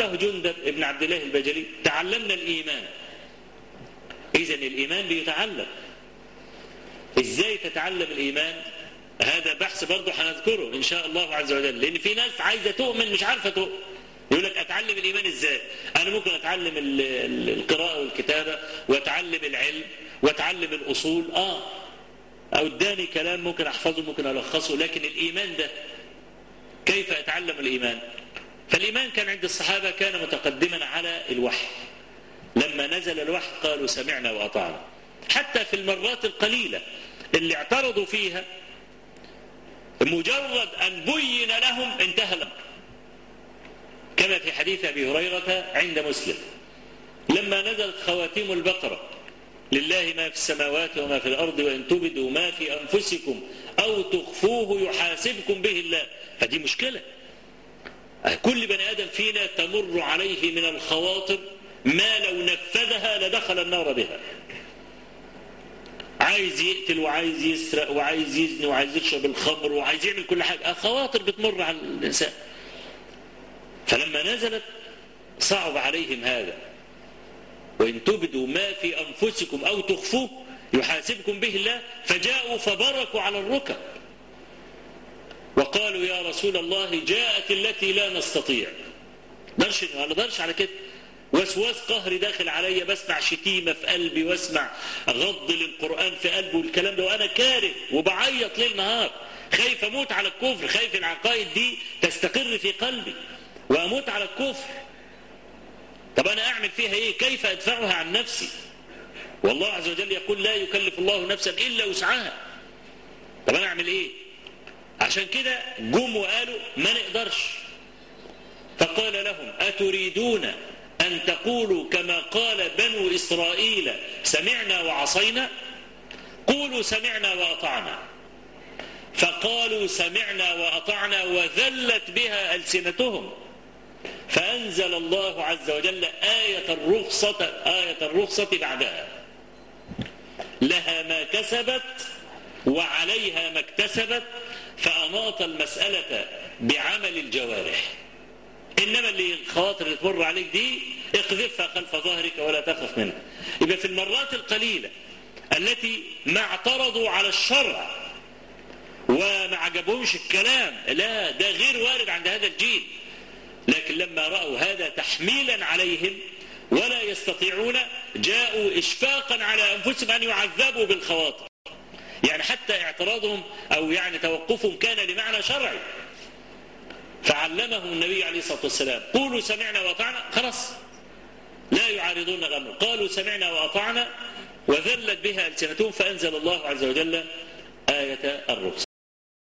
له جندب ابن عبد الله البجلي تعلمنا الإيمان إذا الإيمان بيتعلم إزاي تتعلم الإيمان هذا بحث برضه هنذكره إن شاء الله عز وجل لأن في ناس عايزة تؤمن مش عارفة تؤمن يقول لك أتعلم الإيمان إزاي أنا ممكن أتعلم القراءة والكتابة وأتعلم العلم وأتعلم الأصول آه أو اداني كلام ممكن أحفظه ممكن ألخصه لكن الإيمان ده كيف أتعلم الإيمان فالإيمان كان عند الصحابة كان متقدما على الوحي لما نزل الوحي قالوا سمعنا وأطعنا حتى في المرات القليلة اللي اعترضوا فيها مجرد أن بين لهم انتهى الأمر كما في حديث أبي هريرة عند مسلم لما نزلت خواتيم البقرة لله ما في السماوات وما في الأرض وإن تبدوا ما في أنفسكم أو تخفوه يحاسبكم به الله فدي مشكلة كل بني آدم فينا تمر عليه من الخواطر ما لو نفذها لدخل النار بها عايز يقتل وعايز يسرق وعايز يزني وعايز يشرب الخمر وعايز يعمل كل حاجة خواطر بتمر على الإنسان فلما نزلت صعب عليهم هذا وإن تبدوا ما في أنفسكم أو تخفوه يحاسبكم به الله فجاءوا فبركوا على الركب وقالوا يا رسول الله جاءت التي لا نستطيع درش ما نقدرش على كده وسواس قهري داخل عليا بسمع شتيمة في قلبي واسمع غض للقرآن في قلبي والكلام ده وأنا كاره وبعيط ليل نهار خايف أموت على الكفر خايف العقائد دي تستقر في قلبي وأموت على الكفر طب أنا أعمل فيها إيه كيف أدفعها عن نفسي والله عز وجل يقول لا يكلف الله نفسا إلا وسعها طب أنا أعمل إيه عشان كده جم وقالوا ما نقدرش فقال لهم أتريدون أن تقولوا كما قال بنو إسرائيل سمعنا وعصينا قولوا سمعنا وأطعنا فقالوا سمعنا وأطعنا وذلت بها ألسنتهم فأنزل الله عز وجل آية الرخصة آية الرخصة بعدها لها ما كسبت وعليها ما اكتسبت فأناط المسألة بعمل الجوارح إنما اللي الخواطر اللي تمر عليك دي اقذفها خلف ظهرك ولا تخف منها يبقى في المرات القليلة التي ما اعترضوا على الشرع وما عجبهمش الكلام لا ده غير وارد عند هذا الجيل لكن لما رأوا هذا تحميلا عليهم ولا يستطيعون جاءوا إشفاقا على أنفسهم أن يعذبوا بالخواطر يعني حتى اعتراضهم أو يعني توقفهم كان لمعنى شرعي فعلمهم النبي عليه الصلاة والسلام قولوا سمعنا وأطعنا خلاص لا يعارضون الأمر قالوا سمعنا وأطعنا وذلت بها ألسنتهم فأنزل الله عز وجل آية الرخصة